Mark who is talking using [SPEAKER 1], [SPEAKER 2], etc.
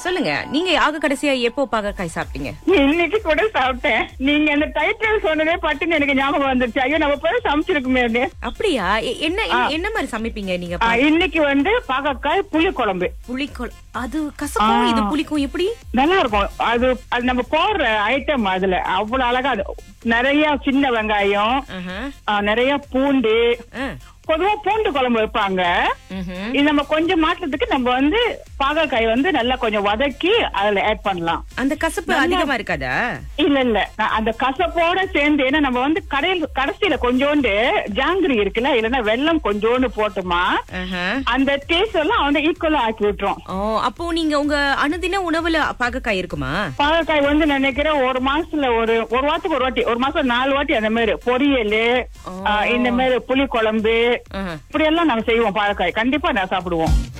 [SPEAKER 1] சொல்லுங்க நீங்க ஆக கடைசியா எப்போ பாகற்காய் சாப்பிட்டீங்க
[SPEAKER 2] இன்னைக்கு கூட சாப்பிட்டேன் நீங்க அந்த டைட்டில் சொன்னதே பட்டுன்னு எனக்கு ஞாபகம் வந்துருச்சு ஐயோ நம்ம போய் சமைச்சிருக்குமே அது.
[SPEAKER 1] அப்படியா எ- என்ன என்ன- என்ன மாதிரி சமைப்பீங்க நீங்க
[SPEAKER 2] ஆ, இன்னைக்கு வந்து பாகக்காய் புளி குழம்பு
[SPEAKER 1] புளிக்கொள் அது கசக்கும் இது புளிக்கும் எப்படி
[SPEAKER 2] நல்லா இருக்கும் அது அது நம்ம போடுற ஐட்டம் அதுல அவ்வளவு அழகா அது நிறைய சின்ன வெங்காயம்
[SPEAKER 1] ஆஹா.
[SPEAKER 2] ஆ, நிறைய பூண்டு
[SPEAKER 1] ஆ.
[SPEAKER 2] பொதுவா பூண்டு குழம்பு வைப்பாங்க
[SPEAKER 1] ம்ஹும்.
[SPEAKER 2] இது நம்ம கொஞ்சம் மாற்றத்துக்கு நம்ம வந்து பாகக்காய் வந்து நல்லா கொஞ்சம் வதக்கி அதுல ஆட் பண்ணலாம்
[SPEAKER 1] அந்த கசப்பு அதிகமா இருக்காதா
[SPEAKER 2] இல்ல இல்ல நான் அந்த கசப்போட சேர்ந்து ஏன்னா நம்ம வந்து கடையில் கடைசியில கொஞ்சோண்டு ஜாங்கிரி இருக்குல்ல இல்லன்னா வெல்லம் கொஞ்சோண்டு போட்டுமா
[SPEAKER 1] ஆஹா.
[SPEAKER 2] அந்த டேஸ்ட் எல்லாம் வந்து ஈக்குவலா ஆக்கி விட்டுரும்
[SPEAKER 1] ஓ அப்போ நீங்க உங்க அனுதின உணவுல பாகக்காய் இருக்குமா
[SPEAKER 2] பாகக்காய் வந்து நான் நினைக்கிறேன் ஒரு மாசத்துல ஒரு ஒரு வாரத்துக்கு ஒரு வாட்டி ஒரு மாசம் நாலு வாட்டி அந்த மாதிரி பொரியல்
[SPEAKER 1] ஓ.
[SPEAKER 2] இந்த மாதிரி புளி குழம்பு
[SPEAKER 1] ஆஹா.
[SPEAKER 2] இப்படி எல்லாம் நாங்க செய்வோம் பாகக்காய் கண்டிப்பா நான் சாப்பிடுவோம்